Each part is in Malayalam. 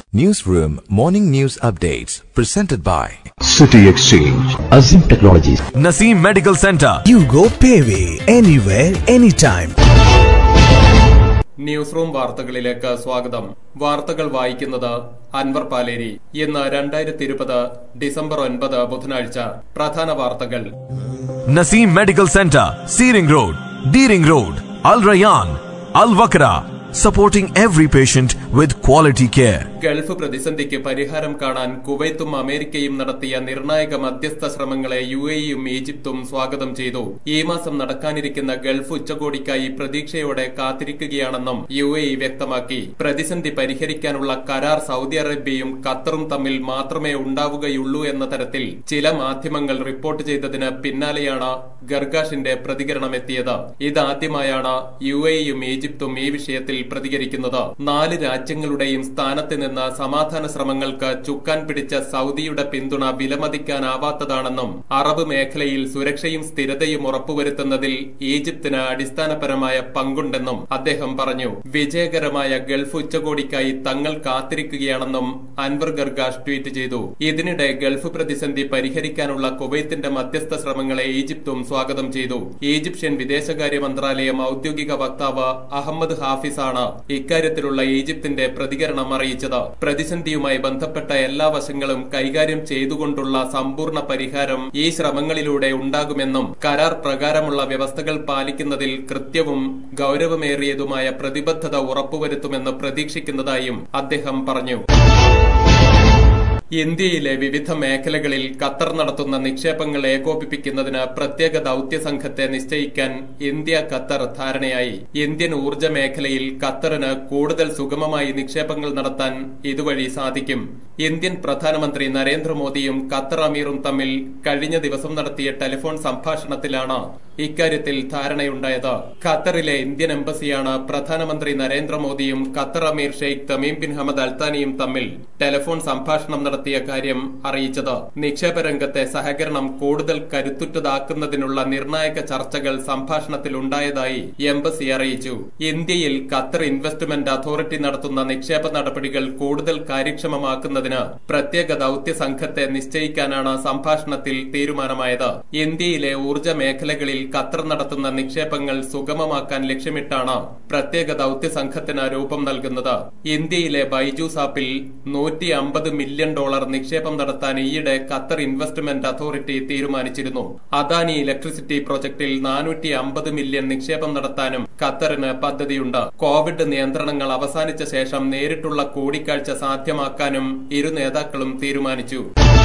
Newsroom Morning News Updates presented by City Exchange, Azim Technologies, Naseem Medical Center. You go Payway anywhere, anytime. News room വാർത്തകളിലേക്ക് സ്വാഗതം വാർത്തകൾ വായിക്കുന്നത് അൻവർ പാലേരി ഇന്ന് രണ്ടായിരത്തി ഇരുപത് ഡിസംബർ ഒൻപത് ബുധനാഴ്ച പ്രധാന വാർത്തകൾ Naseem Medical Center, Seering Road, Deering Road, Al Rayyan, Al Wakra, supporting every patient with quality care. Gulf പ്രതിസന്ധിക്ക് പരിഹാരം കാണാൻ കുവൈത്തും അമേരിക്കയും നടത്തിയ നിർണായക മധ്യസ്ഥ ശ്രമങ്ങളെ യു എയും ഈജിപ്തും സ്വാഗതം ചെയ്തു ഈ മാസം നടക്കാനിരിക്കുന്ന ഗൾഫ് ഉച്ചകോടിക്കായി പ്രതീക്ഷയോടെ കാത്തിരിക്കുകയാണെന്നും യു എ വ്യക്തമാക്കി പ്രതിസന്ധി പരിഹരിക്കാനുള്ള കരാർ സൗദി അറേബ്യയും ഖത്തറും തമ്മിൽ മാത്രമേ ഉണ്ടാവുകയുള്ളൂ എന്ന തരത്തിൽ ചില മാധ്യമങ്ങൾ റിപ്പോർട്ട് ചെയ്തതിന് പിന്നാലെയാണ് ഗർഗാഷിന്റെ പ്രതികരണമെത്തിയത് ഇതാദ്യമായാണ് യു എയും ഈജിപ്തും ഈ വിഷയത്തിൽ പ്രതികരിക്കുന്നത് നാല് രാജ്യങ്ങളുടെയും സ്ഥാനത്ത് നിന്ന് സമാധാന ശ്രമങ്ങൾക്ക് ചുക്കാൻ പിടിച്ച സൗദിയുടെ പിന്തുണ വിലമതിക്കാനാവാത്തതാണെന്നും അറബ് മേഖലയിൽ സുരക്ഷയും സ്ഥിരതയും ഉറപ്പുവരുത്തുന്നതിൽ ഈജിപ്തിന് അടിസ്ഥാനപരമായ പങ്കുണ്ടെന്നും അദ്ദേഹം പറഞ്ഞു വിജയകരമായ ഗൾഫ് ഉച്ചകോടിക്കായി തങ്ങൾ കാത്തിരിക്കുകയാണെന്നും അൻവർ ഗർഗാഷ് ട്വീറ്റ് ചെയ്തു ഇതിനിടെ ഗൾഫ് പ്രതിസന്ധി പരിഹരിക്കാനുള്ള കുവൈത്തിന്റെ മധ്യസ്ഥ ശ്രമങ്ങളെ ഈജിപ്തും സ്വാഗതം ചെയ്തു ഈജിപ്ഷ്യൻ വിദേശകാര്യ മന്ത്രാലയം ഔദ്യോഗിക വക്താവ് അഹമ്മദ് ഹാഫിസാണ് ഇക്കാര്യത്തിലുള്ള ഈജിപ്തിന്റെ പ്രതികരണം അറിയിച്ചത് പ്രതിസന്ധിയുമായി ബന്ധപ്പെട്ട എല്ലാ വശങ്ങളും കൈകാര്യം ചെയ്തുകൊണ്ടുള്ള സമ്പൂർണ്ണ പരിഹാരം ഈ ശ്രമങ്ങളിലൂടെ ഉണ്ടാകുമെന്നും കരാർ പ്രകാരമുള്ള വ്യവസ്ഥകൾ പാലിക്കുന്നതിൽ കൃത്യവും ഗൌരവമേറിയതുമായ പ്രതിബദ്ധത ഉറപ്പുവരുത്തുമെന്ന് പ്രതീക്ഷിക്കുന്നതായും അദ്ദേഹം പറഞ്ഞു ഇന്ത്യയിലെ വിവിധ മേഖലകളിൽ ഖത്തർ നടത്തുന്ന നിക്ഷേപങ്ങൾ ഏകോപിപ്പിക്കുന്നതിന് പ്രത്യേക ദൌത്യ സംഘത്തെ നിശ്ചയിക്കാൻ ഇന്ത്യ ഖത്തർ ധാരണയായി ഇന്ത്യൻ ഊർജ്ജ മേഖലയിൽ ഖത്തറിന് കൂടുതൽ സുഗമമായി നിക്ഷേപങ്ങൾ നടത്താൻ ഇതുവഴി സാധിക്കും ഇന്ത്യൻ പ്രധാനമന്ത്രി നരേന്ദ്രമോദിയും ഖത്തർ അമീറും തമ്മിൽ കഴിഞ്ഞ ദിവസം നടത്തിയ ടെലിഫോൺ സംഭാഷണത്തിലാണ് ഇക്കാര്യത്തിൽ ധാരണയുണ്ടായത് ഖത്തറിലെ ഇന്ത്യൻ എംബസിയാണ് പ്രധാനമന്ത്രി നരേന്ദ്രമോദിയും ഖത്തർ അമീർ ഷെയ്ഖ് തമീം ബിൻ ഹമദ് അൽത്താനിയും തമ്മിൽ ടെലിഫോൺ സംഭാഷണം നടത്തിയ കാര്യം അറിയിച്ചത് നിക്ഷേപ രംഗത്തെ സഹകരണം കൂടുതൽ കരുത്തുറ്റതാക്കുന്നതിനുള്ള നിർണായക ചർച്ചകൾ സംഭാഷണത്തിൽ ഉണ്ടായതായി എംബസി അറിയിച്ചു ഇന്ത്യയിൽ ഖത്തർ ഇൻവെസ്റ്റ്മെന്റ് അതോറിറ്റി നടത്തുന്ന നിക്ഷേപ നടപടികൾ കൂടുതൽ കാര്യക്ഷമമാക്കുന്നതിന് പ്രത്യേക ദൌത്യ സംഘത്തെ നിശ്ചയിക്കാനാണ് സംഭാഷണത്തിൽ തീരുമാനമായത് ഇന്ത്യയിലെ ഊർജ്ജ മേഖലകളിൽ ഖത്തർ നടത്തുന്ന നിക്ഷേപങ്ങൾ സുഗമമാക്കാൻ ലക്ഷ്യമിട്ടാണ് പ്രത്യേക ദൌത്യ സംഘത്തിന് രൂപം നൽകുന്നത് ഇന്ത്യയിലെ ബൈജൂസ് ആപ്പിൽ നൂറ്റി അമ്പത് മില്യൺ ഡോളർ നിക്ഷേപം നടത്താൻ ഈയിടെ ഖത്തർ ഇൻവെസ്റ്റ്മെന്റ് അതോറിറ്റി തീരുമാനിച്ചിരുന്നു അദാനി ഇലക്ട്രിസിറ്റി പ്രൊജക്ടിൽ നാനൂറ്റി അമ്പത് മില്യൺ നിക്ഷേപം നടത്താനും ഖത്തറിന് പദ്ധതിയുണ്ട് കോവിഡ് നിയന്ത്രണങ്ങൾ അവസാനിച്ച ശേഷം നേരിട്ടുള്ള കൂടിക്കാഴ്ച സാധ്യമാക്കാനും ഇരു നേതാക്കളും തീരുമാനിച്ചു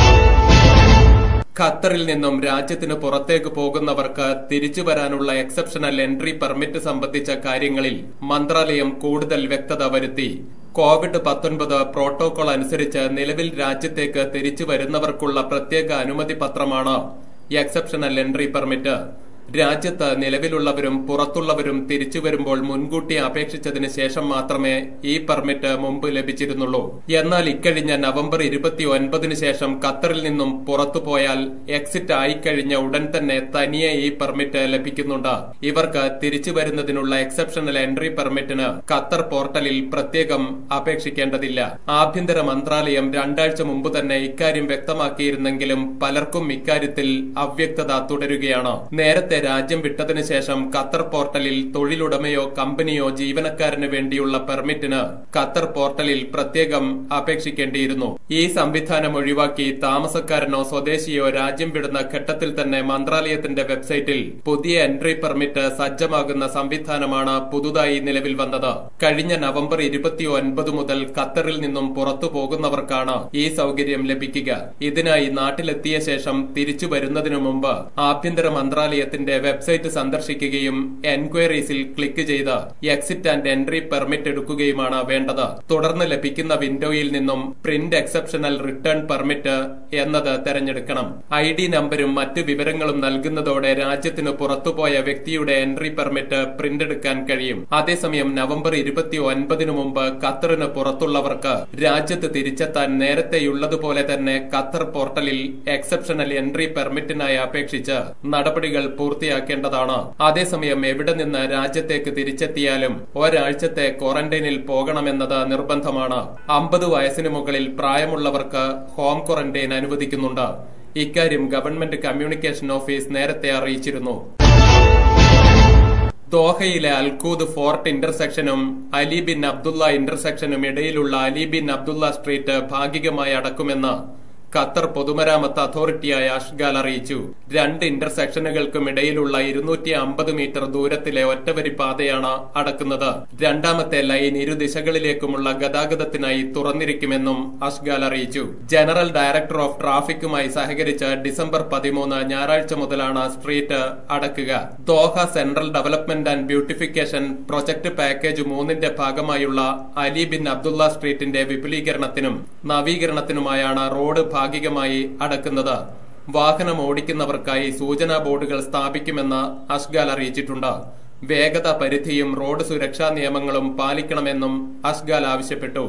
ഖത്തറിൽ നിന്നും രാജ്യത്തിന് പുറത്തേക്ക് പോകുന്നവർക്ക് തിരിച്ചു വരാനുള്ള എക്സെപ്ഷണൽ എൻട്രി പെർമിറ്റ് സംബന്ധിച്ച കാര്യങ്ങളിൽ മന്ത്രാലയം കൂടുതൽ വ്യക്തത വരുത്തി കോവിഡ് പത്തൊൻപത് പ്രോട്ടോകോൾ അനുസരിച്ച് നിലവിൽ രാജ്യത്തേക്ക് തിരിച്ചു വരുന്നവർക്കുള്ള പ്രത്യേക അനുമതി പത്രമാണ് എക്സെപ്ഷണൽ എൻട്രി പെർമിറ്റ് രാജ്യത്ത് നിലവിലുള്ളവരും പുറത്തുള്ളവരും തിരിച്ചു വരുമ്പോൾ മുൻകൂട്ടി അപേക്ഷിച്ചതിന് ശേഷം മാത്രമേ ഈ പെർമിറ്റ് മുമ്പ് ലഭിച്ചിരുന്നുള്ളൂ എന്നാൽ ഇക്കഴിഞ്ഞ നവംബർ ഇരുപത്തി ഒൻപതിന് ശേഷം ഖത്തറിൽ നിന്നും പുറത്തുപോയാൽ എക്സിറ്റ് ആയിക്കഴിഞ്ഞ ഉടൻ തന്നെ തനിയെ ഈ പെർമിറ്റ് ലഭിക്കുന്നുണ്ട് ഇവർക്ക് തിരിച്ചു വരുന്നതിനുള്ള എക്സെപ്ഷണൽ എൻട്രി പെർമിറ്റിന് ഖത്തർ പോർട്ടലിൽ പ്രത്യേകം അപേക്ഷിക്കേണ്ടതില്ല ആഭ്യന്തര മന്ത്രാലയം രണ്ടാഴ്ച മുമ്പ് തന്നെ ഇക്കാര്യം വ്യക്തമാക്കിയിരുന്നെങ്കിലും പലർക്കും ഇക്കാര്യത്തിൽ അവ്യക്തത തുടരുകയാണ് നേരത്തെ രാജ്യം വിട്ടതിനു ശേഷം ഖത്തർ പോർട്ടലിൽ തൊഴിലുടമയോ കമ്പനിയോ ജീവനക്കാരന് വേണ്ടിയുള്ള പെർമിറ്റിന് ഖത്തർ പോർട്ടലിൽ പ്രത്യേകം അപേക്ഷിക്കേണ്ടിയിരുന്നു ഈ സംവിധാനം ഒഴിവാക്കി താമസക്കാരനോ സ്വദേശിയോ രാജ്യം വിടുന്ന ഘട്ടത്തിൽ തന്നെ മന്ത്രാലയത്തിന്റെ വെബ്സൈറ്റിൽ പുതിയ എൻട്രി പെർമിറ്റ് സജ്ജമാകുന്ന സംവിധാനമാണ് പുതുതായി നിലവിൽ വന്നത് കഴിഞ്ഞ നവംബർ ഇരുപത്തി ഒൻപത് മുതൽ ഖത്തറിൽ നിന്നും പുറത്തു പോകുന്നവർക്കാണ് ഈ സൗകര്യം ലഭിക്കുക ഇതിനായി നാട്ടിലെത്തിയ ശേഷം തിരിച്ചു വരുന്നതിനു മുമ്പ് ആഭ്യന്തര മന്ത്രാലയത്തിന്റെ വെബ്സൈറ്റ് സന്ദർശിക്കുകയും എൻക്വയറീസിൽ ക്ലിക്ക് ചെയ്ത് എക്സിറ്റ് ആൻഡ് എൻട്രി പെർമിറ്റ് എടുക്കുകയുമാണ് വേണ്ടത് തുടർന്ന് ലഭിക്കുന്ന വിൻഡോയിൽ നിന്നും പ്രിന്റ് എക്സെപ്ഷണൽ റിട്ടേൺ പെർമിറ്റ് എന്നത് തെരഞ്ഞെടുക്കണം ഐ ഡി നമ്പരും മറ്റു വിവരങ്ങളും നൽകുന്നതോടെ രാജ്യത്തിന് പുറത്തുപോയ വ്യക്തിയുടെ എൻട്രി പെർമിറ്റ് പ്രിന്റ് എടുക്കാൻ കഴിയും അതേസമയം നവംബർ ഇരുപത്തി ഒൻപതിനു മുമ്പ് ഖത്തറിന് പുറത്തുള്ളവർക്ക് രാജ്യത്ത് തിരിച്ചെത്താൻ നേരത്തെയുള്ളതുപോലെ തന്നെ ഖത്തർ പോർട്ടലിൽ എക്സെപ്ഷണൽ എൻട്രി പെർമിറ്റിനായി അപേക്ഷിച്ച് നടപടികൾ പൂർത്തി പൂർത്തിയാക്കേണ്ടതാണ് അതേസമയം എവിടെ നിന്ന് രാജ്യത്തേക്ക് തിരിച്ചെത്തിയാലും ഒരാഴ്ചത്തെ ക്വാറന്റൈനിൽ പോകണമെന്നത് നിർബന്ധമാണ് അമ്പത് വയസ്സിന് മുകളിൽ പ്രായമുള്ളവർക്ക് ഹോം ക്വാറന്റൈൻ അനുവദിക്കുന്നുണ്ട് ഇക്കാര്യം ഗവൺമെന്റ് കമ്മ്യൂണിക്കേഷൻ ഓഫീസ് നേരത്തെ അറിയിച്ചിരുന്നു ദോഹയിലെ അൽകൂദ് ഫോർട്ട് ഇന്റർസെക്ഷനും അലി ബിൻ അബ്ദുള്ള ഇന്റർസെക്ഷനും ഇടയിലുള്ള അലി ബിൻ അബ്ദുള്ള സ്ട്രീറ്റ് ഭാഗികമായി അടക്കുമെന്ന് ഖത്തർ പൊതുമരാമത്ത് അതോറിറ്റിയായ അഷ്ഗാൽ അറിയിച്ചു രണ്ട് ഇന്റർസെക്ഷനുകൾക്കും ഇടയിലുള്ള ഇരുന്നൂറ്റി അമ്പത് മീറ്റർ ദൂരത്തിലെ ഒറ്റവരി പാതയാണ് അടക്കുന്നത് രണ്ടാമത്തെ ലൈൻ ഇരു ദിശകളിലേക്കുമുള്ള ഗതാഗതത്തിനായി തുറന്നിരിക്കുമെന്നും അഷ്ഗാൽ അറിയിച്ചു ജനറൽ ഡയറക്ടർ ഓഫ് ട്രാഫിക്കുമായി സഹകരിച്ച് ഡിസംബർ പതിമൂന്ന് ഞായറാഴ്ച മുതലാണ് സ്ട്രീറ്റ് അടക്കുക Doha central development and beautification project package മൂന്നിന്റെ ഭാഗമായുള്ള അലി ബിൻ അബ്ദുള്ള സ്ട്രീറ്റിന്റെ വിപുലീകരണത്തിനും നവീകരണത്തിനുമായാണ് റോഡ് ഭാഗികമായി അടക്കുന്നത് വാഹനം ഓടിക്കുന്നവർക്കായി സൂചനാ ബോർഡുകൾ സ്ഥാപിക്കുമെന്ന് അഷ്ഗാൽ അറിയിച്ചിട്ടുണ്ട് വേഗത പരിധിയും റോഡ് സുരക്ഷാ നിയമങ്ങളും പാലിക്കണമെന്നും അഷ്ഗാൽ ആവശ്യപ്പെട്ടു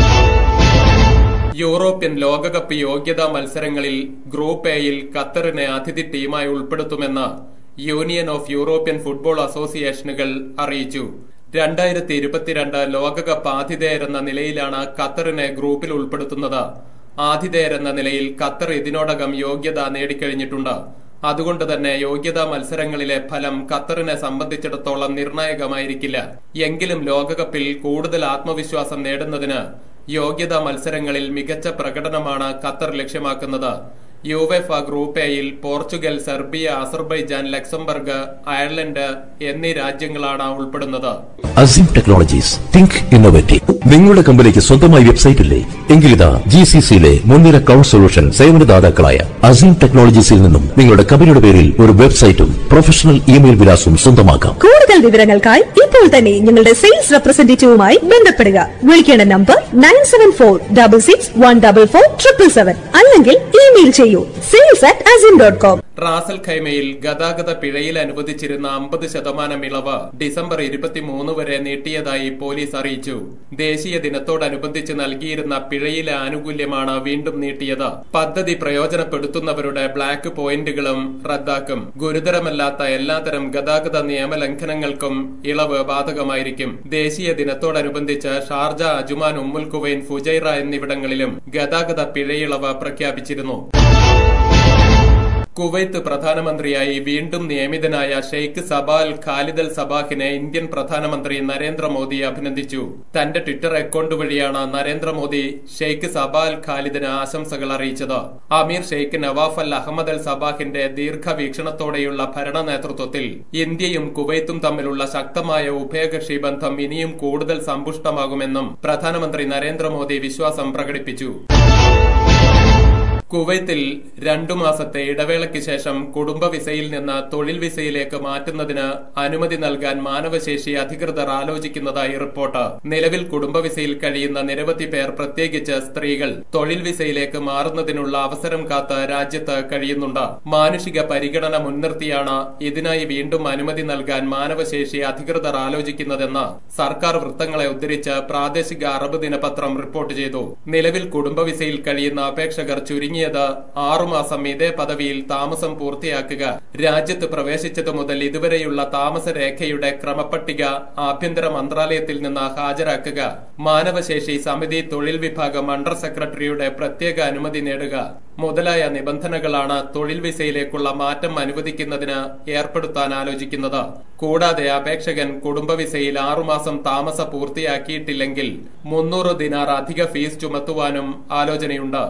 യൂറോപ്യൻ ലോകകപ്പ് യോഗ്യതാ മത്സരങ്ങളിൽ ഗ്രൂപ്പ് എയിൽ ഖത്തറിനെ അതിഥി ടീമായി ഉൾപ്പെടുത്തുമെന്ന് യൂണിയൻ ഓഫ് യൂറോപ്യൻ ഫുട്ബോൾ അസോസിയേഷനുകൾ അറിയിച്ചു രണ്ടായിരത്തി ഇരുപത്തിരണ്ട് ലോകകപ്പ് ആതിഥേയരെന്ന നിലയിലാണ് ഖത്തറിനെ ഗ്രൂപ്പിൽ ഉൾപ്പെടുത്തുന്നത് ആതിഥേയരെന്ന നിലയിൽ ഖത്തർ ഇതിനോടകം യോഗ്യത നേടിക്കഴിഞ്ഞിട്ടുണ്ട് അതുകൊണ്ട് തന്നെ യോഗ്യതാ മത്സരങ്ങളിലെ ഫലം ഖത്തറിനെ സംബന്ധിച്ചിടത്തോളം നിർണായകമായിരിക്കില്ല എങ്കിലും ലോകകപ്പിൽ കൂടുതൽ ആത്മവിശ്വാസം നേടുന്നതിന് യോഗ്യതാ മത്സരങ്ങളിൽ മികച്ച പ്രകടനമാണ് ഖത്തർ ലക്ഷ്യമാക്കുന്നത് യുവെഫ ഗ്രൂപ്പ് എയിൽ Portugal Serbia Azerbaijan Luxembourg Ireland എന്നീ രാജ്യങ്ങളാണ് ഉൾപ്പെടുന്നത് അസിം ടെക്നോളജീസ് തിങ്ക് ഇന്നോവേറ്റീവ് നിങ്ങളുടെ കമ്പനിക്ക് സ്വന്തമായി വെബ്സൈറ്റ് ഇല്ലേ എങ്കിലിതാ ജി സി സിയിലെ മുൻനിര ക്ലൗഡ് സൊല്യൂഷൻ സേവനദാതാക്കളായ അസിം ടെക്നോളജീസിൽ നിന്നും നിങ്ങളുടെ കമ്പനിയുടെ പേരിൽ ഒരു വെബ്സൈറ്റും പ്രൊഫഷണൽ ഇമെയിൽ വിലാസവും സ്വന്തമാക്കാം കൂടുതൽ വിവരങ്ങൾക്കായി ഇപ്പോൾ തന്നെ ഞങ്ങളുടെ സെയിൽസ് റെപ്രസെന്റേറ്റീവുമായി ബന്ധപ്പെടുക വിളിക്കേണ്ട number nine seven four double six one double four triple seven അല്ലെങ്കിൽ ഇമെയിൽ ചെയ്യൂ സെയിൽസ് അറ്റ് അസിൻ ഡോട്ട് കോം റാസൽ ഖൈമയിൽ ഗതാഗത പിഴയിൽ അനുവദിച്ചിരുന്ന അമ്പത് ശതമാനം ഇളവ് ഡിസംബർ ഇരുപത്തിമൂന്ന് വരെ നീട്ടിയതായി പോലീസ് അറിയിച്ചു ദേശീയ ദിനത്തോടനുബന്ധിച്ച് നൽകിയിരുന്ന പിഴയിലെ ആനുകൂല്യമാണ് വീണ്ടും നീട്ടിയത് പദ്ധതി പ്രയോജനപ്പെടുത്തുന്നവരുടെ ബ്ലാക്ക് പോയിന്റുകളും റദ്ദാക്കും ഗുരുതരമല്ലാത്ത എല്ലാത്തരം ഗതാഗത നിയമലംഘനങ്ങൾക്കും ഇളവ് ബാധകമായിരിക്കും ദേശീയ ദിനത്തോടനുബന്ധിച്ച് ഷാർജ അജുമാൻ ഉമ്മുൽ കുവൈൻ ഫുജൈറ എന്നിവിടങ്ങളിലും ഗതാഗത പിഴയിളവ് പ്രഖ്യാപിച്ചിരുന്നു കുവൈത്ത് പ്രധാനമന്ത്രിയായി വീണ്ടും നിയമിതനായ ഷെയ്ഖ് സബാൽ ഖാലിദ് അൽ സബാഹിനെ ഇന്ത്യൻ പ്രധാനമന്ത്രി നരേന്ദ്രമോദി അഭിനന്ദിച്ചു തന്റെ ട്വിറ്റർ അക്കൗണ്ട് വഴിയാണ് നരേന്ദ്രമോദി ഷെയ്ഖ് സബാൽ ഖാലിദിന് ആശംസകൾ അറിയിച്ചത് അമീർ Sheikh Nawaf Al Ahmad Al സബാഹിന്റെ ദീർഘവീക്ഷണത്തോടെയുള്ള ഭരണ നേതൃത്വത്തിൽ ഇന്ത്യയും കുവൈത്തും തമ്മിലുള്ള ശക്തമായ ഉഭയകക്ഷി ബന്ധം ഇനിയും കൂടുതൽ സമ്പുഷ്ടമാകുമെന്നും പ്രധാനമന്ത്രി നരേന്ദ്രമോദി വിശ്വാസം പ്രകടിപ്പിച്ചു കുവൈത്തിൽ രണ്ടു മാസത്തെ ഇടവേളയ്ക്ക് ശേഷം കുടുംബ വിസയിൽ നിന്ന് തൊഴിൽ വിസയിലേക്ക് മാറ്റുന്നതിന് അനുമതി നൽകാൻ മാനവശേഷി അധികൃതർ ആലോചിക്കുന്നതായി റിപ്പോർട്ട് നിലവിൽ കുടുംബ വിസയിൽ കഴിയുന്ന നിരവധി പേർ പ്രത്യേകിച്ച് സ്ത്രീകൾ തൊഴിൽ വിസയിലേക്ക് മാറുന്നതിനുള്ള അവസരം കാത്ത് രാജ്യത്ത് കഴിയുന്നുണ്ട് മാനുഷിക പരിഗണന മുൻനിർത്തിയാണ് ഇതിനായി വീണ്ടും അനുമതി നൽകാൻ മാനവശേഷി അധികൃതർ ആലോചിക്കുന്നതെന്ന് സർക്കാർ വൃത്തങ്ങളെ ഉദ്ധരിച്ച് പ്രാദേശിക അറബ് ദിനപത്രം റിപ്പോർട്ട് ചെയ്തു നിലവിൽ കുടുംബ വിസയിൽ കഴിയുന്ന അപേക്ഷകർ ചുരുങ്ങിയത് ആറുമാസം ഇതേ പദവിയിൽ താമസം പൂർത്തിയാക്കുക രാജ്യത്ത് പ്രവേശിച്ചതു മുതൽ ഇതുവരെയുള്ള താമസ രേഖയുടെ ക്രമപ്പട്ടിക ആഭ്യന്തര മന്ത്രാലയത്തിൽ നിന്ന് ഹാജരാക്കുക മാനവശേഷി സമിതി തൊഴിൽ വിഭാഗം അണ്ടർ സെക്രട്ടറിയുടെ പ്രത്യേക അനുമതി നേടുക മുതലായ നിബന്ധനകളാണ് തൊഴിൽ വിസയിലേക്കുള്ള മാറ്റം അനുവദിക്കുന്നതിന് ഏർപ്പെടുത്താൻ ആലോചിക്കുന്നത് കൂടാതെ അപേക്ഷകൻ കുടുംബ വിസയിൽ ആറുമാസം താമസ പൂർത്തിയാക്കിയിട്ടില്ലെങ്കിൽ മുന്നൂറ് ദിനാർ അധിക ഫീസ് ചുമത്തുവാനും ആലോചനയുണ്ട്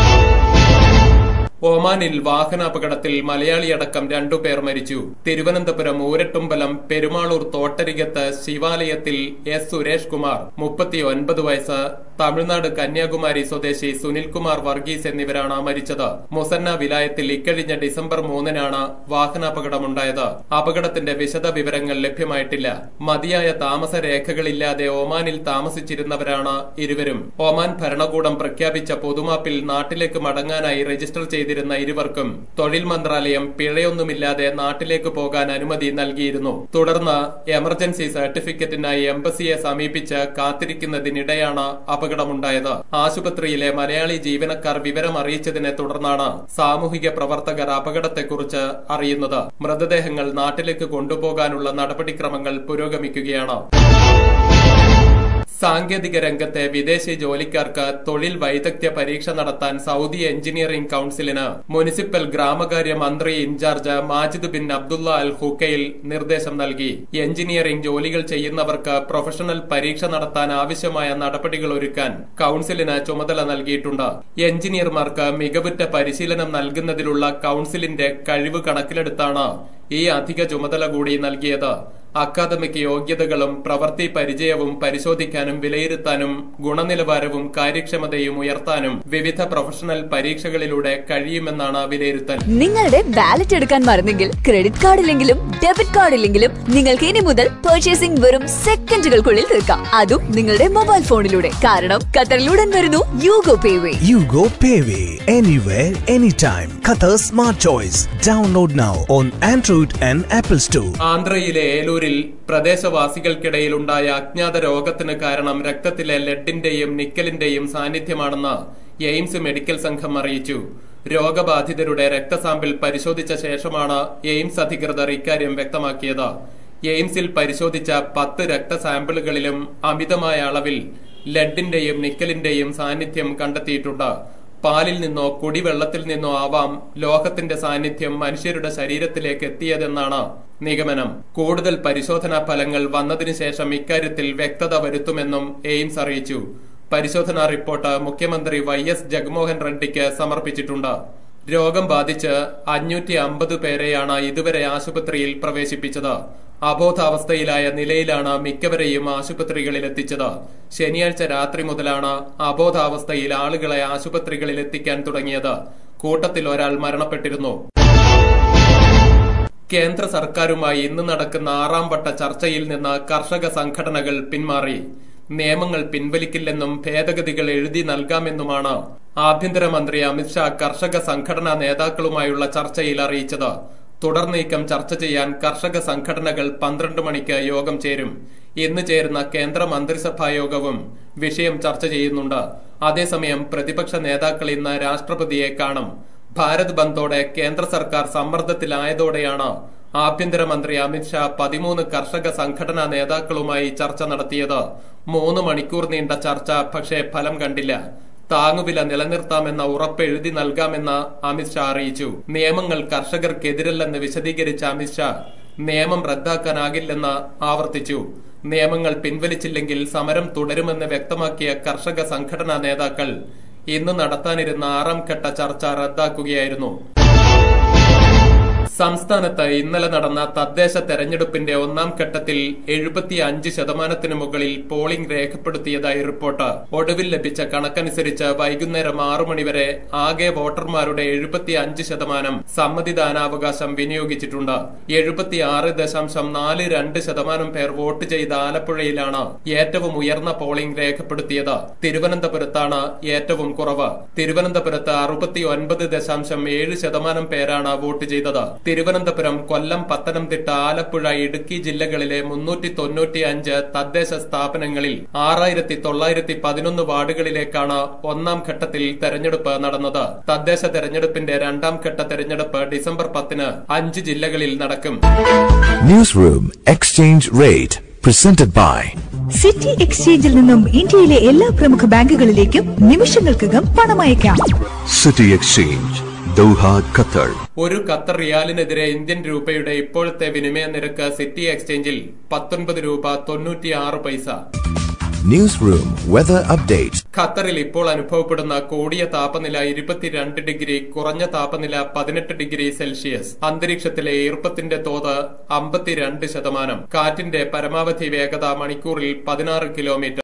ഒമാനിൽ വാഹനാപകടത്തിൽ മലയാളിയടക്കം രണ്ടുപേർ മരിച്ചു തിരുവനന്തപുരം ഊരട്ടുമ്പലം പെരുമാളൂർ തോട്ടരികത്ത് ശിവാലയത്തിൽ എസ് സുരേഷ് കുമാർ മുപ്പത്തിയൊൻപത് വയസ്സ് തമിഴ്നാട് കന്യാകുമാരി സ്വദേശി സുനിൽകുമാർ വർഗീസ് എന്നിവരാണ് മരിച്ചത് മുസന്ന വിലായത്തിൽ ഇക്കഴിഞ്ഞ ഡിസംബർ മൂന്നിനാണ് വാഹനാപകടമുണ്ടായത് അപകടത്തിന്റെ വിശദ വിവരങ്ങൾ ലഭ്യമായിട്ടില്ല മതിയായ താമസ രേഖകളില്ലാതെ ഒമാനിൽ താമസിച്ചിരുന്നവരാണ് ഇരുവരും ഒമാൻ ഭരണകൂടം പ്രഖ്യാപിച്ച പൊതുമാപ്പിൽ നാട്ടിലേക്ക് മടങ്ങാനായി രജിസ്റ്റർ ചെയ്തിരുന്ന ഇരുവർക്കും തൊഴിൽ മന്ത്രാലയം പിഴയൊന്നുമില്ലാതെ നാട്ടിലേക്ക് പോകാൻ അനുമതി നൽകിയിരുന്നു തുടർന്ന് എമർജൻസി സർട്ടിഫിക്കറ്റിനായി എംബസിയെ സമീപിച്ച് കാത്തിരിക്കുന്നതിനിടെയാണ് അപകടം അപകടമുണ്ടായത് ആശുപത്രിയിലെ മലയാളി ജീവനക്കാർ വിവരം അറിയിച്ചതിനെ തുടർന്നാണ് സാമൂഹിക പ്രവർത്തകർ അപകടത്തെക്കുറിച്ച് അറിയുന്നത് മൃതദേഹങ്ങൾ നാട്ടിലേക്ക് കൊണ്ടുപോകാനുള്ള നടപടിക്രമങ്ങൾ പുരോഗമിക്കുകയാണ് സാങ്കേതിക രംഗത്തെ വിദേശി ജോലിക്കാർക്ക് തൊഴിൽ വൈദഗ്ധ്യ പരീക്ഷ നടത്താൻ സൗദി എഞ്ചിനീയറിംഗ് കൌൺസിലിന് മുനിസിപ്പൽ ഗ്രാമകാര്യ മന്ത്രി in-charge Majid bin Abdullah Al ഹുക്കയിൽ നിർദ്ദേശം നൽകി എഞ്ചിനീയറിംഗ് ജോലികൾ ചെയ്യുന്നവർക്ക് പ്രൊഫഷണൽ പരീക്ഷ നടത്താൻ ആവശ്യമായ നടപടികൾ ഒരുക്കാൻ കൌൺസിലിന് ചുമതല നൽകിയിട്ടുണ്ട് എഞ്ചിനീയർമാർക്ക് മികവുറ്റ പരിശീലനം നൽകുന്നതിലുള്ള കൌൺസിലിന്റെ കഴിവ് കണക്കിലെടുത്താണ് ഈ അധിക ചുമതല കൂടി നൽകിയത് അക്കാദമിക് യോഗ്യതകളും പ്രവൃത്തി പരിചയവും പരിശോധിക്കാനും വിലയിരുത്താനും ഗുണനിലവാരവും കാര്യക്ഷമതയും ഉയർത്താനും വിവിധ പ്രൊഫഷണൽ പരീക്ഷകളിലൂടെ കഴിയുമെന്നാണ് വിലയിരുത്തൽ നിങ്ങളുടെ വാലറ്റ് എടുക്കാൻ മറന്നെങ്കിൽ ക്രെഡിറ്റ് കാർഡ് ഇല്ലെങ്കിലും ഡെബിറ്റ് കാർഡ് ഇല്ലെങ്കിലും നിങ്ങൾക്ക് ഇനി മുതൽ പർച്ചേസിംഗ് വെറും സെക്കൻഡുകൾക്കുള്ളിൽ തീർക്കാം അതും നിങ്ങളുടെ മൊബൈൽ ഫോണിലൂടെ കാരണം ഖത്തറിലുടൻ വരുന്നു Yugo Payway Yugo Payway. Anywhere, anytime. Qatar's smart choice. Download now on Android and Apple Store. ആന്ധ്രയിലെ ഏലൂരിൽ പ്രദേശവാസികൾക്കിടയിലുണ്ടായ അജ്ഞാത രോഗത്തിന് കാരണം രക്തത്തിലെ ലെഡിന്റെയും നിക്കലിന്റെയും സാന്നിധ്യമാണെന്ന് എയിംസ് മെഡിക്കൽ സംഘം അറിയിച്ചു രോഗബാധിതരുടെ രക്തസാമ്പിൾ പരിശോധിച്ച ശേഷമാണ് എയിംസ് അധികൃതർ ഇക്കാര്യം വ്യക്തമാക്കിയത് എയിംസിൽ പരിശോധിച്ച പത്ത് രക്തസാമ്പിളുകളിലും അമിതമായ അളവിൽ ലെഡിന്റെയും നിക്കലിന്റെയും സാന്നിധ്യം കണ്ടെത്തിയിട്ടുണ്ട് പാലിൽ നിന്നോ കുടിവെള്ളത്തിൽ നിന്നോ ആവാം ലോഹത്തിന്റെ സാന്നിധ്യം മനുഷ്യരുടെ ശരീരത്തിലേക്ക് എത്തിയതെന്നാണ് നിഗമനം കൂടുതൽ പരിശോധനാ ഫലങ്ങൾ വന്നതിനു ശേഷം ഇക്കാര്യത്തിൽ വ്യക്തത വരുത്തുമെന്നും എയിംസ് അറിയിച്ചു പരിശോധനാ റിപ്പോർട്ട് മുഖ്യമന്ത്രി വൈ എസ് ജഗൻമോഹൻ റെഡ്ഡിക്ക് സമർപ്പിച്ചിട്ടുണ്ട് രോഗം ബാധിച്ച് അഞ്ഞൂറ്റി അമ്പത് പേരെയാണ് ഇതുവരെ ആശുപത്രിയിൽ പ്രവേശിപ്പിച്ചത് അബോധാവസ്ഥയിലായ നിലയിലാണ് മിക്കവരെയും ആശുപത്രികളിൽ എത്തിച്ചത് ശനിയാഴ്ച രാത്രി മുതലാണ് അബോധാവസ്ഥയിൽ ആളുകളെ ആശുപത്രികളിൽ എത്തിക്കാൻ തുടങ്ങിയത് കൂട്ടത്തിൽ ഒരാൾ മരണപ്പെട്ടിരുന്നു കേന്ദ്ര സർക്കാരുമായി ഇന്ന് നടക്കുന്ന ആറാം വട്ട ചർച്ചയിൽ നിന്ന് കർഷക സംഘടനകൾ പിന്മാറി നിയമങ്ങൾ പിൻവലിക്കില്ലെന്നും ഭേദഗതികൾ എഴുതി നൽകാമെന്നുമാണ് ആഭ്യന്തരമന്ത്രി അമിത്ഷാ കർഷക സംഘടനാ നേതാക്കളുമായുള്ള ചർച്ചയിൽ അറിയിച്ചത് തുടർ നീക്കം ചർച്ച ചെയ്യാൻ കർഷക സംഘടനകൾ പന്ത്രണ്ട് മണിക്ക് യോഗം ചേരും ഇന്ന് ചേരുന്ന കേന്ദ്ര മന്ത്രിസഭാ യോഗവും വിഷയം ചർച്ച ചെയ്യുന്നുണ്ട് അതേസമയം പ്രതിപക്ഷ നേതാക്കൾ ഇന്ന് രാഷ്ട്രപതിയെ കാണും ഭാരത് ബന്ദോടെ കേന്ദ്ര സർക്കാർ സമ്മർദ്ദത്തിലായതോടെയാണ് ആഭ്യന്തരമന്ത്രി അമിത്ഷാ പതിമൂന്ന് കർഷക സംഘടനാ നേതാക്കളുമായി ചർച്ച നടത്തിയത് മൂന്ന് മണിക്കൂർ നീണ്ട ചർച്ച പക്ഷേ ഫലം കണ്ടില്ല താങ്ങുവില നിലനിർത്താമെന്ന ഉറപ്പ് എഴുതി നൽകാമെന്ന് അമിത്ഷാ അറിയിച്ചു നിയമങ്ങൾ കർഷകർക്കെതിരല്ലെന്ന് വിശദീകരിച്ച അമിത്ഷാ നിയമം റദ്ദാക്കാനാകില്ലെന്ന് ആവർത്തിച്ചു നിയമങ്ങൾ പിൻവലിച്ചില്ലെങ്കിൽ സമരം തുടരുമെന്ന് വ്യക്തമാക്കിയ കർഷക സംഘടനാ നേതാക്കൾ ഇന്ന് നടത്താനിരുന്ന ആറാം ഘട്ട ചർച്ച റദ്ദാക്കുകയായിരുന്നു സംസ്ഥാനത്ത് ഇന്നലെ നടന്ന തദ്ദേശ തെരഞ്ഞെടുപ്പിന്റെ ഒന്നാം ഘട്ടത്തിൽ എഴുപത്തി അഞ്ച് ശതമാനത്തിനു മുകളിൽ പോളിംഗ് രേഖപ്പെടുത്തിയതായി റിപ്പോർട്ട് ഒടുവിൽ ലഭിച്ച കണക്കനുസരിച്ച് വൈകുന്നേരം ആറു മണിവരെ ആകെ വോട്ടർമാരുടെ എഴുപത്തി അഞ്ച് ശതമാനം സമ്മതിദാനാവകാശം വിനിയോഗിച്ചിട്ടുണ്ട് എഴുപത്തിയാറ് ദശാംശം നാല് രണ്ട് ശതമാനം പേർ വോട്ട് ചെയ്ത ആലപ്പുഴയിലാണ് ഏറ്റവും ഉയർന്ന പോളിംഗ് രേഖപ്പെടുത്തിയത് തിരുവനന്തപുരത്താണ് ഏറ്റവും കുറവ് തിരുവനന്തപുരത്ത് അറുപത്തി ഒൻപത് ദശാംശം ഏഴ് ശതമാനം പേരാണ് വോട്ട് ചെയ്തത് തിരുവനന്തപുരം കൊല്ലം പത്തനംതിട്ട ആലപ്പുഴ ഇടുക്കി ജില്ലകളിലെ മുന്നൂറ്റി തൊണ്ണൂറ്റി അഞ്ച് തദ്ദേശ സ്ഥാപനങ്ങളിൽ ആറായിരത്തി തൊള്ളായിരത്തി പതിനൊന്ന് വാർഡുകളിലേക്കാണ് ഒന്നാം ഘട്ടത്തിൽ തെരഞ്ഞെടുപ്പ് നടന്നത് തദ്ദേശ തെരഞ്ഞെടുപ്പിന്റെ രണ്ടാം ഘട്ട തെരഞ്ഞെടുപ്പ് ഡിസംബർ പത്തിന് അഞ്ച് ജില്ലകളിൽ നടക്കും Newsroom Exchange Rate presented by city എക്സ്ചേഞ്ചിൽ നിന്നും ഇന്ത്യയിലെ എല്ലാ പ്രമുഖ ബാങ്കുകളിലേക്കും നിമിഷങ്ങൾക്കകം പണമയക്കാം City Exchange, Doha, Qatar. ഒരു ഖത്തർ റിയാലിനെതിരെ ഇന്ത്യൻ രൂപയുടെ ഇപ്പോഴത്തെ വിനിമയ നിരക്ക് സിറ്റി എക്സ്ചേഞ്ചിൽ പത്തൊൻപത് രൂപ തൊണ്ണൂറ്റിയാറ് പൈസ Newsroom Weather Update. ഖത്തറിൽ ഇപ്പോൾ അനുഭവപ്പെടുന്ന കൂടിയ താപനില ഇരുപത്തിരണ്ട് ഡിഗ്രി കുറഞ്ഞ താപനില പതിനെട്ട് ഡിഗ്രി സെൽഷ്യസ് അന്തരീക്ഷത്തിലെ ഈർപ്പത്തിന്റെ തോത് അമ്പത്തിരണ്ട് ശതമാനം കാറ്റിന്റെ പരമാവധി വേഗത മണിക്കൂറിൽ പതിനാറ് കിലോമീറ്റർ